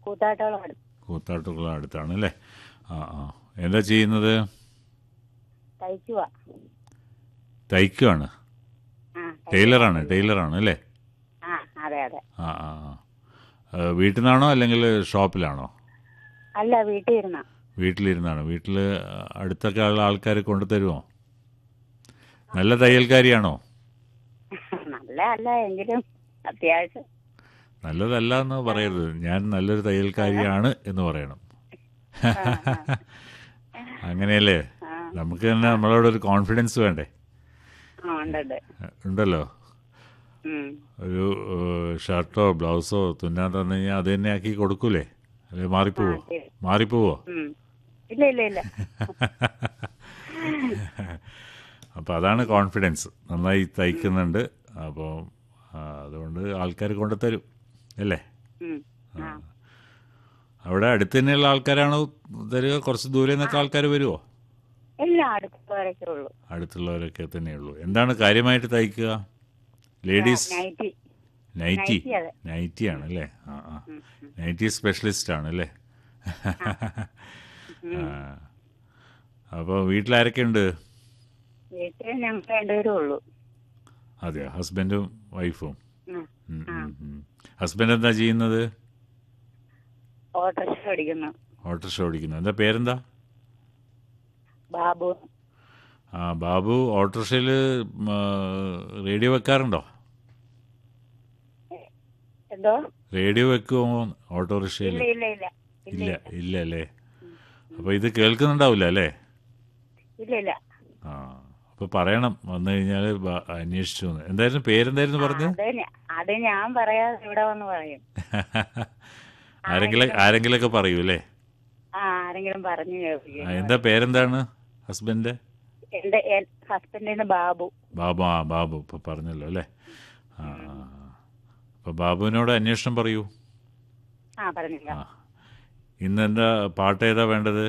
കൂത്താട്ടോളം അടുത്ത് കൂത്താട്ടുകുളം അടുത്താണ് അല്ലേ ആ ആ എന്താ ചെയ്യുന്നത് തയ്ക്കുക തയ്ക്കുവാണ് ആ ടൈലറാണ് ടൈലറാണ് അല്ലേ ആ അതെ അതെ ആ ആ ആ. ആ, വീട്ടിൽ നിന്നാണോ അല്ലെങ്കിൽ ഷോപ്പിലാണോ അല്ല വീട്ടിൽ ഇരുന്ന വീട്ടിലിരുന്നാണ് വീട്ടിൽ അടുത്തൊക്കെ ഉള്ള ആൾക്കാർ കൊണ്ടു തരുമോ നല്ല തയ്യൽക്കാരിയാണോ നല്ല അല്ല എങ്കിലും അത്യാവശ്യം നല്ലതല്ല എന്ന് പറയരുത് ഞാൻ നല്ലൊരു തയ്യൽക്കാരിയാണ് എന്ന് പറയണം അങ്ങനെയല്ലേ ആ നമുക്ക് തന്നെ നമ്മളോടൊരു കോൺഫിഡൻസ് വേണ്ടേ ആ ഉണ്ട് ഉണ്ട് ഉണ്ടല്ലോ ഉം. ഒരു ഏഹ്, ഷർട്ടോ ബ്ലൗസോ തുന്നാൻ തന്നു കഴിഞ്ഞാൽ അത് തന്നെ ആക്കി കൊടുക്കൂലേ അല്ലെ മാറിപ്പോവോ ആ, ശരി. മാറിപ്പോവോ ഉം. ഇല്ല ഇല്ല ഇല്ല അപ്പോൾ അതാണ് കോൺഫിഡൻസ് നന്നായി തയ്ക്കുന്നുണ്ട് അപ്പോൾ അതുകൊണ്ട് ആൾക്കാർ കൊണ്ടു തരും അല്ലേ ഉം. ആ അവിടെ അടുത്ത് തന്നെയുള്ള ആൾക്കാരാണോ തരിക കുറച്ച് ദൂരെ നിന്നൊക്കെ ആൾക്കാർ വരുമോ ഇല്ല അടുത്തവരൊക്കെ ഉള്ളൂ അടുത്തുള്ളവരൊക്കെ തന്നെയുള്ളൂ എന്താണ് കാര്യമായിട്ട് തയ്ക്കുക ലേഡീസ് നൈറ്റി നൈറ്റി നൈറ്റി അതെ നൈറ്റി ആണ് അല്ലേ ആ ആ ഉം, ഉം. നൈറ്റി സ്പെഷ്യലിസ്റ്റ് ആണ് അല്ലേ അപ്പോൾ വീട്ടിലാരൊക്കെ ഉണ്ട് വീട്ടിൽ ഞങ്ങൾ രണ്ടുപേരും ഉള്ളൂ അതെയോ ഹസ്ബൻഡും വൈഫും ഉം. ഹസ്ബൻഡ് എന്താ ചെയ്യുന്നത് ഓട്ടോറിക്ഷ ഓടിക്കുന്നു ഓട്ടോറിക്ഷ ഓടിക്കുന്നത് എന്താ പേരെന്താ ബാബു ആ ബാബു ഓട്ടോറിക്ഷയിൽ റേഡിയോ വെക്കാറുണ്ടോ എന്തോ റേഡിയോ വെക്കുമോ ഓട്ടോറിക്ഷയിൽ ഇല്ല ഇല്ല ഇല്ല ഇല്ല ഇല്ല ഇല്ല അല്ലേ അപ്പോൾ ഇത് കേൾക്കുന്നുണ്ടാവില്ല അല്ലേ ഇല്ല ഇല്ല ആ അപ്പോൾ പറയണം വന്നു കഴിഞ്ഞാൽ അന്വേഷിച്ചു എന്ന്. എന്തായിരുന്നു പേരെന്തായിരുന്നു പറഞ്ഞത് അത് ഞ- അത് ഞാൻ പറയാതെ ഇവിടെ വന്ന് പറയും ആരെങ്കിലും ആരെങ്കിലൊക്കെ പറയൂ അല്ലേ ആ ആരെങ്കിലും പറഞ്ഞു ആ, കേൾപ്പിക്കും എന്താ പേരെന്താണ് ഹസ്ബൻഡ് എന്റെ ഹസ്ബൻഡിന് ബാബു ബാബു ആ ബാബു ഇപ്പൊ പറഞ്ഞല്ലോ അല്ലേ ആ ആ. അപ്പൊ ബാബുവിനോട് അന്വേഷണം പറയൂ ആ പറഞ്ഞില്ല ആ ഇന്ന് എന്താ പാട്ട് ഏതാ വേണ്ടത്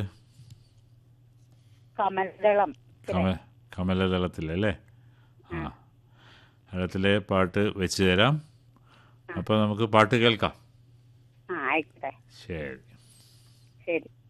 കമലദളം കമ കമലദളത്തിൽ അല്ലേ ആ ദളത്തിലെ പാട്ട് വെച്ച് തരാം അപ്പോൾ നമുക്ക് പാട്ട് കേൾക്കാം ആ ആയിക്കോട്ടെ ശരി ശരി